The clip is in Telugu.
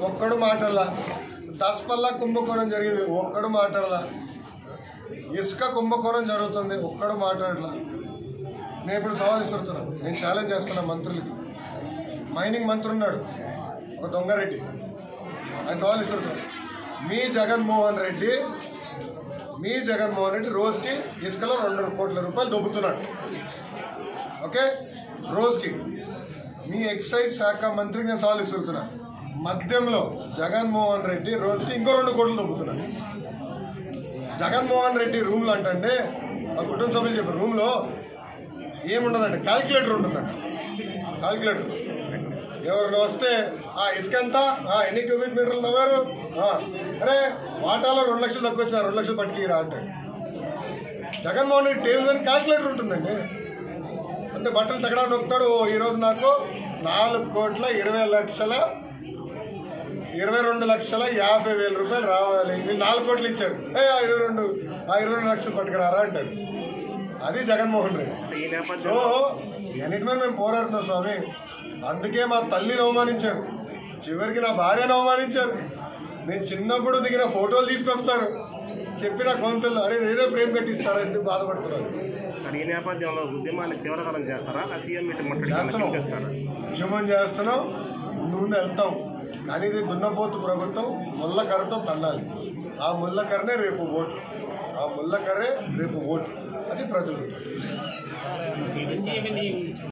ఒక్కడు మాట్లాడలా దసపల్లా కుంభకోణం జరిగింది ఒక్కడు మాట్లాడలా ఇసుక కుంభకోణం జరుగుతుంది ఒక్కడు మాట్లాడలా నేను ఇప్పుడు సవాల్ ఇస్తున్నాను నేను ఛాలెంజ్ చేస్తున్నా మంత్రులకి మైనింగ్ మంత్రి ఉన్నాడు ఒక దొంగరెడ్డి ఆయన సవాల్ ఇస్తున్నాడు మీ జగన్మోహన్ రెడ్డి మీ జగన్మోహన్ రెడ్డి రోజుకి ఇసుకలో రెండు కోట్ల రూపాయలు దొబ్బుతున్నాడు ఓకే రోజుకి మీ ఎక్సైజ్ శాఖ మంత్రికి నేను సవాల్ ఇస్తున్నా మద్యంలో జగన్మోహన్ రెడ్డి రోజుకి ఇంకో రెండు కోట్లు దొబ్బుతున్నాడు జగన్మోహన్ రెడ్డి రూమ్లో అంటే మా కుటుంబ సభ్యులు చెప్పారు రూమ్లో ఏముండదంటే క్యాల్కులేటర్ ఉంటుందంట క్యాల్కులేటర్ ఎవరిని వస్తే ఆ ఇసుక ఎంత ఆ, ఎన్ని క్యూబిక్ మీటర్లు తవ్వారు ఆ, అరే వాటాలో రెండు లక్షలు తక్కువ వచ్చిన రెండు లక్షలు పట్టుకురా అంటాడు జగన్మోహన్ రెడ్డి టేబుల్ మీద క్యాల్కులేటర్ ఉంటుందండి అంతే బట్టలు తగడా నొక్కుతాడు ఓ ఈరోజు నాకు నాలుగు కోట్ల ఇరవై లక్షల ఇరవై రెండు లక్షల యాభై వేల రూపాయలు రావాలి మీరు నాలుగు కోట్లు ఇచ్చారు ఏ ఆ ఇరవై రెండు ఆ ఇరవై రెండు లక్షలు పట్టుకురారా అంటాడు అది జగన్మోహన్ రెడ్డి ఈ సో నేపథ్యంలో ఎన్నిటి మీద మేము పోరాడుతున్నాం స్వామి అందుకే మా తల్లిని అవమానించారు చివరికి నా భార్యను అవమానించారు నేను చిన్నప్పుడు దిగిన ఫోటోలు తీసుకొస్తాను చెప్పిన కౌన్సిల్ అరే నేనే ఫ్రేమ్ కట్టిస్తారా ఎందుకు బాధపడుతున్నారు మరి ఈ నేపథ్యంలో ఉద్యమాన్ని తీవ్రతరం చేస్తారా ఆ సీఎం మీటింగ్ చేస్తున్నాం ముట్టడి చేస్తారా ఉద్యమం చేస్తున్నాం ముందు వెళ్తాం కానీ ఇది దున్నపోతు ప్రభుత్వం ముళ్ళకర్రతో తన్నాలి ఆ ముళ్ళకర్రే రేపు ఓటు ఆ ముళ్ళకర్రే రేపు ఓటు అది ప్రజలు